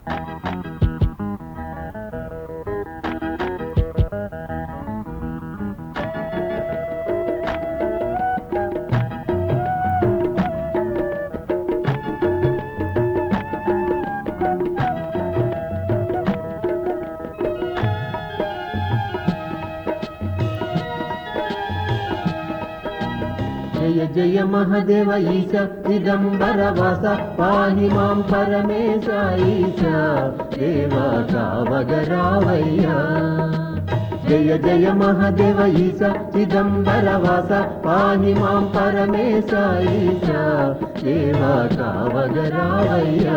జయ జయ మహదేవ ఈశ చిదంబర వాస పాహి మాం పరమేశ ఈశ దేవా కావగరావయ్యా జయ జయ మహదేవ ఈశ చిదంబర వాస పాహి మాం పరమేశ ఈశ దేవా కావగరావయ్యా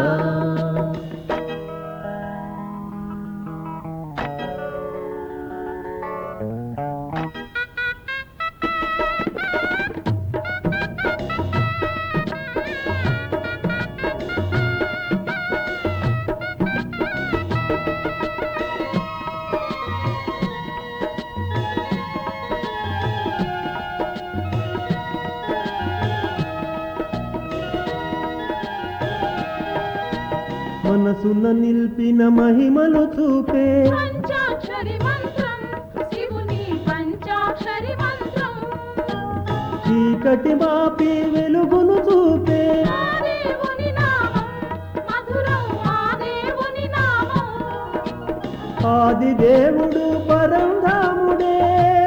మనసున నిల్పిన మహిమలు చూపే పంచాక్షరి మంత్రం శివుని పంచాక్షరి మంత్రం చీకటి మాపి వెలుగును చూపే ఆ దేవుని నామం మధురం ఆ దేవుని నామం ఆది దేవుడు పరంధాముడే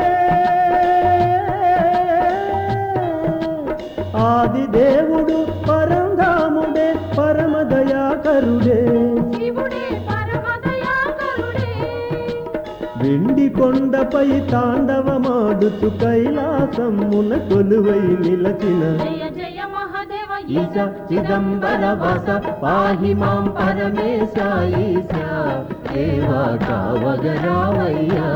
ఆది దేవుడు పరంధాముడే పరమ దయాకరుడే శివుడే పరమదయాకరుడే వెండి కొండపై తాండవమాడుచు కైలాసమున కొలువై నిలచిన జయ జయ మహాదేవ ఈశ చిదంబర వాస పాహి మాం పరమేశ ఈశ దేవా కావగరావయ్యా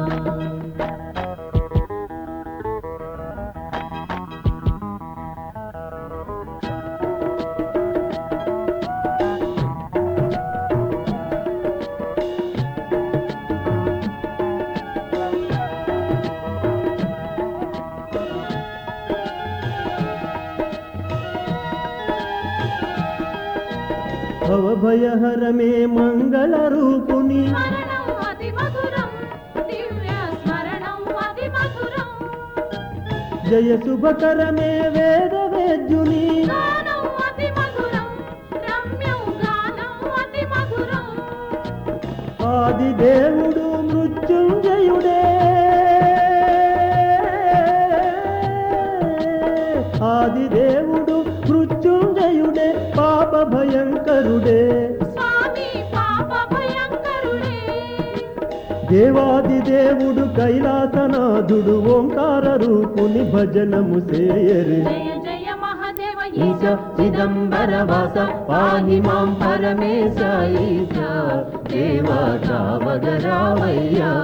భవభయహరమే మంగళ రూపుని స్మరణం అతి మధురం దివ్య స్మరణం అతి మధురం జయ శుభకరమే వేద వేద్యుని గానం అతి మధురం రమ్యం గానం అతి మధురం ఆది దేవుడు మృత్యుంజయుడే ఆది దేవుడు మృత్యుంజయుడే పాప భయంకరుడే స్వామి పాప భయంకరుడే దేవాది దేవుడు కైలాసనాథుడు ఓంకార రూపుని భజనము సేయరి జయ జయ మహాదేవ ఈశ చిదంబర వాస పాహి మాం పరమేశ ఈశ దేవా కావగరావయ్యా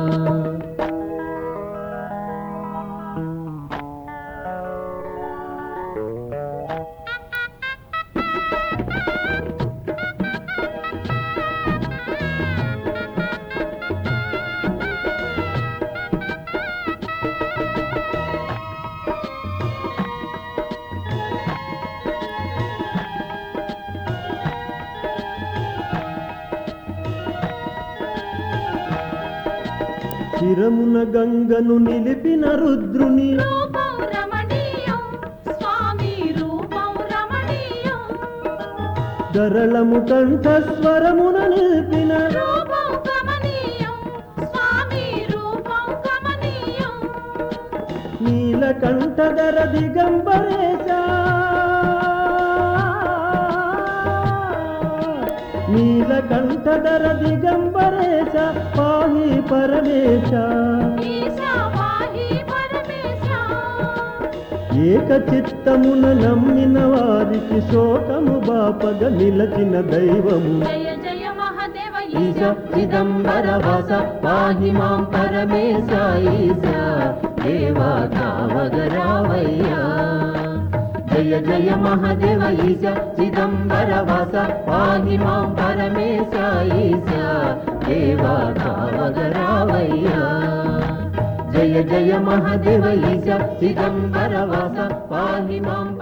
శిరమున గంగను నిలిపిన రుద్రుని రూపం రమణీయం స్వామి రూపం రమణీయం గరళము కంఠస్వరమున నిలిపిన రూపం కమనీయం స్వామి రూపం కమనీయం నీలకంఠధర దిగంబరేశ నీలకంఠధర దిగంబరేశ పాహి పరమేశ ఈశా పాహి పరమేశ ఏక చిత్తమున నమ్మిన వారికి శోకము బాపగ నిలచిన దైవము జయ జయ మహాదేవ ఈశ చిదంబర వాస పాహి మాం పరమేశ ఈశ దేవా కావగరావయ్యా జయ జయ మహాదేవ ఈశ చిదంబర వాస పాహి మాం పరమేశ ఈశ దేవా కావగరావయ్యా జయ జయ మహాదేవ ఈశ చిదంబర వాస పాహి మాం